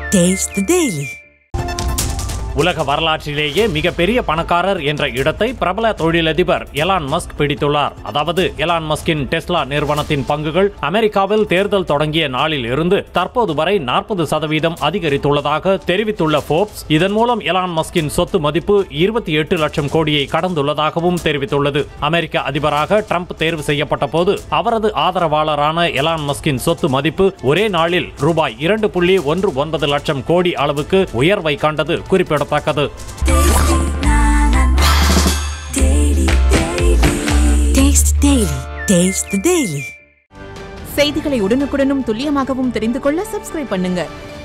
Taste the Daily. உலக வரலாற்றிலேயே மிகப்பெரிய பணக்காரர் என்ற இடத்தை பிரபல தொழிலதிபர் எலான் மஸ்க் பிடித்துள்ளார் அதாவது எலான் மஸ்கின் டெஸ்லா நிறுவனத்தின் பங்குகள் அமெரிக்காவில் தேர்தல் தொடங்கிய நாளில் இருந்து தற்போது வரை நாற்பது சதவீதம் அதிகரித்துள்ளதாக தெரிவித்துள்ள போர்ப்ஸ் இதன் மூலம் எலான் மஸ்கின் சொத்து மதிப்பு இருபத்தி எட்டு லட்சம் கோடியை கடந்துள்ளதாகவும் தெரிவித்துள்ளது அமெரிக்க அதிபராக ட்ரம்ப் தேர்வு செய்யப்பட்ட போது அவரது ஆதரவாளரான எலான் மஸ்கின் சொத்து மதிப்பு ஒரே நாளில் ரூபாய் இரண்டு புள்ளி ஒன்று ஒன்பது லட்சம் கோடி அளவுக்கு உயர்வை கண்டது குறிப்பிடத்தக்கது Taste Daily. Taste the Daily. செய்திகளை உடனுக்குடனும் துல்லியமாகவும் தெரிந்து கொள்ள சப்ஸ்கிரைப் பண்ணுங்க